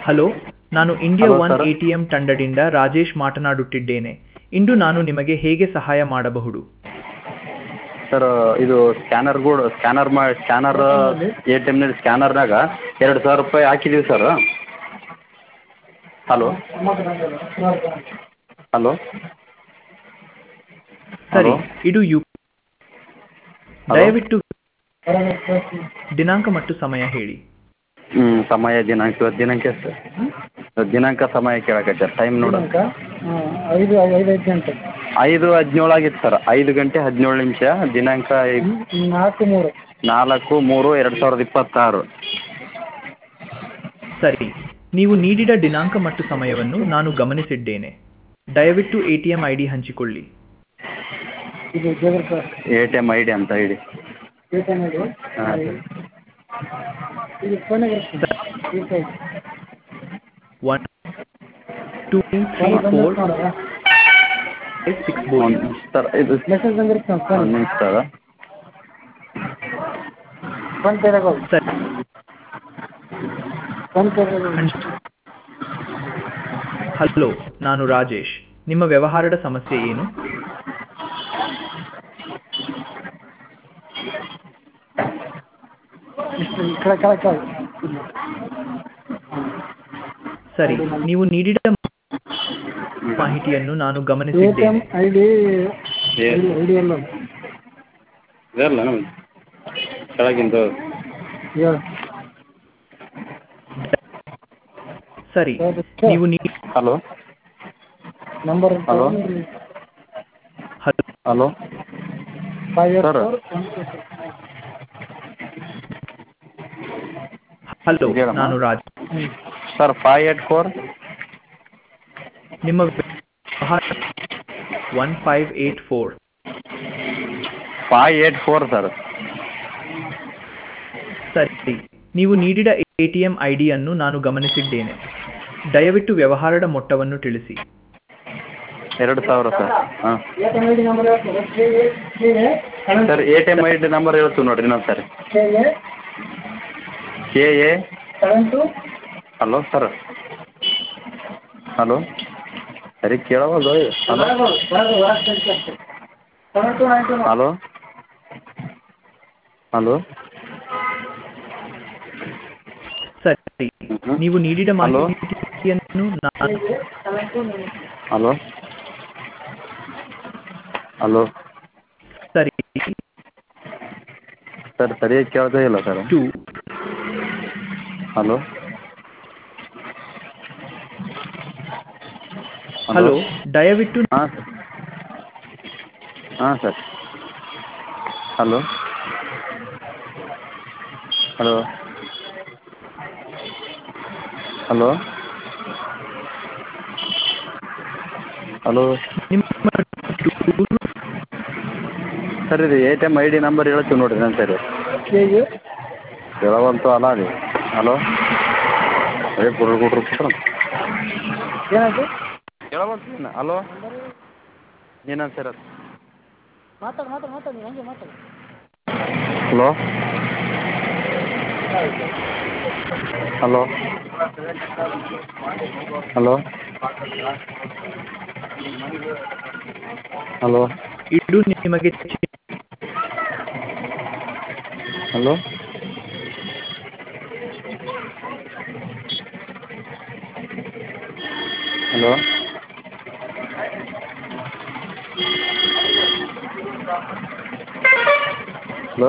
Hello ನಾನು India Hello, one sir. A T M ತಂಡದಿಂದ ರಾಜೇಶ್ ಮಾತನಾಡುತ್ತಿದ್ದೇನೆ ಇಂದು ನಾನು ನಿಮಗೆ ಹೇಗೆ ಸಹಾಯ ಮಾಡಬಹುದು ಸರ್ ಇದು ಸ್ಕ್ಯಾನರ್ ಕೂಡ ಸ್ಕ್ಯಾನರ್ ಮಾ ಸ್ಕ್ಯಾನರ್ ಎ ಟಿ ಎಮ್ನಲ್ಲಿ ಸ್ಕ್ಯಾನರ್ನಾಗ ಎರಡು ಸಾವಿರ ರೂಪಾಯಿ ಹಾಕಿದ್ದೀವಿ ಸರ್ ಹಲೋ ಹಲೋ ಸರಿ Hello? ಇದು ಯು Hello? ದಯವಿಟ್ಟು ದಿನಾಂಕ ಮತ್ತು ಸಮಯ ಹೇಳಿ ಹ್ಞೂ ಸಮಯ ದಿನಾಂಕ ಇವತ್ತು ದಿನಾಂಕ ಎಷ್ಟು ಇವತ್ತು ದಿನಾಂಕ ಸಮಯ ಕೇಳಕತ್ತಾರೆ ಟೈಮ್ ನೋಡು ಐದು ಐದು ಐದು ಗಂಟೆ ಐದು ಹದಿನೇಳು ಆಗಿತ್ತು ಸರ್ ಐದು ಗಂಟೆ ಹದಿನೇಳು ನಿಮಿಷ ದಿನಾಂಕ ಈಗ ನಾಲ್ಕು ಮೂರು ನಾಲ್ಕು ಮೂರು ಎರಡು ಸಾವಿರದ ಇಪ್ಪತ್ತಾರು ಸರಿ ನೀವು ನೀಡಿದ ದಿನಾಂಕ ಮತ್ತು ಸಮಯವನ್ನು ನಾನು ಗಮನಿಸಿದ್ದೇನೆ ದಯವಿಟ್ಟು A T M I D ಹಂಚಿಕೊಳ್ಳಿ ಇದು ಜಗರ್ಕ A T M I D ಅಂತ ಹೇಳಿ ಏಟನ್ ಇದು ಹಾಂ ಇದು ಫೋನಾಗ ಇರ್ತದೆ ಈ side one two three four five six board ಒಂದು ಸರ್ ಇದು ಮೆಸೇಜ್ ಬಂದಿರುತ್ತೆ ನಮ್ಮ ಫೋನ್ ಒಂದು ನಿಮಿಷ ಸರ್ ಫೋನ್ ಪೇದಾಗ ಹೋಗಿ ಸರಿ ಫೋನ್ ಪೇದಾಗ ಹೋಗಿ ಹಂಚ್- ಹಲೋ ನಾನು ರಾಜೇಶ್ ನಿಮ್ಮ ವ್ಯವಹಾರದ ಸಮಸ್ಯೆ ಏನು ಇಷ್ಟು ಈ ಕಡೆ ಕೆಳಗೆ ಕೆಳಗೆ ಸರಿ ನೀವು ನೀಡಿದ ಮಾಹಿತಿಯನ್ನು ನಾನು ಎ ಟಿ ಎಮ್ ಗಮನಿಸಿದ್ದೇನೆ ಐ ಡಿ ಏ ಐ ಡಿ ಎಲ್ಲ ಇದಲ್ಲ ನಮ್ದು ಕೆಳಗಿಂದು ಹೇಳು ಸರಿ ನೀವು ನೀ- hello number Hello? Hello hello five eight Sir. Four hello ಹೇಳಮ್ಮ. ನಾನು Raj sir five eight four ನಿಮ್ಮ ವ್ಯವಹಾರ one five eight four five eight four sir ಸರಿ ನೀವು ನೀಡಿದ ಎಟಿಎಂ ಐಡಿಯನ್ನು ನಾನು ಗಮನಿಸಿದ್ದೇನೆ ದಯವಿಟ್ಟು ವ್ಯವಹಾರದ ಮೊತ್ತವನ್ನು ತಿಳಿಸಿ ಎರಡು ಸಾವಿರ ಸರ್ ಹಾಂ A T M I D number ಹೇಳ್ತಾರೆ K A K A seven sir A T M I D number ಹೇಳ್ತೀವಿ ನೋಡಿರಿ ಇನ್ನೊಂದು ಸರಿ K A K A seven two hello sir hello ಸರಿ ಕೇಳವಲ್ದು hello seven two nine two hello hello ಸರಿ ಹ್ಮ್. ನೀವು ನೀಡಿದ ಹಲೋ? ಮಾಹಿತಿಯನ್ನು ನಾನು seven two nine hello hello ಸರಿ ಸರ್ ಸರಿಯಾಗಿ ಕೇಳ್ತಾ ಇಲ್ಲ ಸರ್ ಟು ಹಲೋ ಹಲೋ ದಯವಿಟ್ಟು ಹಾಂ ಸರ್ ಹಾಂ sir hello hello hello hello ನಿಮ್ಮ ದೂರು ಸರ್ ಇದು A T M I D number ಹೇಳ್ತೀವಿ ನೋಡಿರಿ ನಾನು ಸರಿ ಕೆ ಎ ಹೇಳವಂತು ಅಲ್ಲ ರೀ ಹಲೋ ಅದೇ ಗುಡ್ರು ಗುಡ್ರು ಕೊಟ್ರು ಏನಾಯ್ತು ಹೇಳವಂತು ನೀನು ಹಲೋ ನೀನು ಸರ್ ಅದು ಮಾತಾಡು ಮಾತಾಡು ಮಾತಾಡು ನೀವು ಹಂಗೆ ಮಾತಾಡು ಹಲೋ ಹಲೋ ಹಲೋ ಹಲೋ ಇದು ನಿಮಗೆ ಚಿ- ಹಲೋ ಹಲೋ ಹಲೋ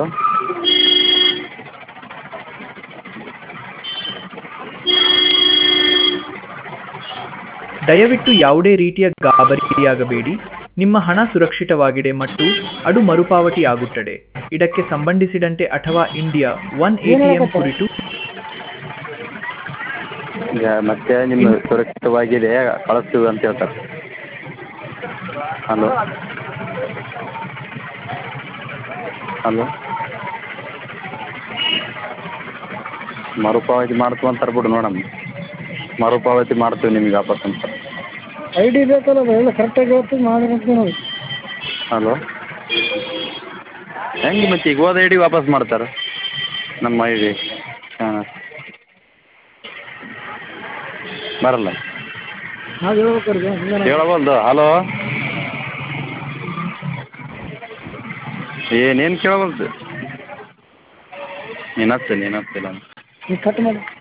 ದಯವಿಟ್ಟು ಯಾವುದೇ ರೀತಿಯ ಗಾಬರಿಯಾಗಬೇಡಿ ನಿಮ್ಮ ಹಣ ಸುರಕ್ಷಿತವಾಗಿದೆ ಮತ್ತು ಅದು ಮರುಪಾವತಿ ಆಗುತ್ತದೆ ಇದಕ್ಕೆ ಸಂಬಂಧಿಸಿದಂತೆ ಅಥವಾ ಇಂಡಿಯಾ ಒನ್ ಎಟಿಎಂ ಕುರಿತು ಈಗ ಮತ್ತೆ ನಿಮ್ಮ ಸುರಕ್ಷಿತವಾಗಿದೆ ಕಳಿಸ್ತೀವಿ ಅಂತ ಹೇಳ್ತಾರೆ ಹಲೋ ಹಲೋ ಮರುಪಾವತಿ ಮಾಡ್ತೀವಿ ಅಂತಾರೆ ಬಿಡು ನೋಡಮ್ಮ ಮರುಪಾವತಿ ಮಾಡ್ತೀವಿ ನಿಮ್ಗೆ ವಾಪಸ್ ಅಂತ ಐ ಡಿ ಬೇಕಲ್ಲ ಅದು ಎಲ್ಲ ಕರೆಕ್ಟಾಗಿ ಹೇಳ್ತೀವಿ ಮಾಡಿರ್ತೀವಿ ನೋಡಿ ಹಲೋ ಹೆಂಗೆ ಮತ್ತೆ ಈಗ ಹೋದ ಐ ಡಿ ವಾಪಸ್ ಮಾಡ್ತಾರೆ ನಮ್ಮ ಐ ಡಿ ಹಾಂ ಬರಲ್ಲ ನಾವು ಹೇಳ್ಬೇಕಾರೆ ಹಿಂಗೆ ಕೇಳವಲ್ದು ಹಲೋ ಏನೇನು ಕೇಳವಲ್ದು ನೀನು ಹಚ್ಚು ನೀನು ಹಚ್ಚಿಲ್ಲ ನೀವು ಕಟ್ ಮಾಡಿ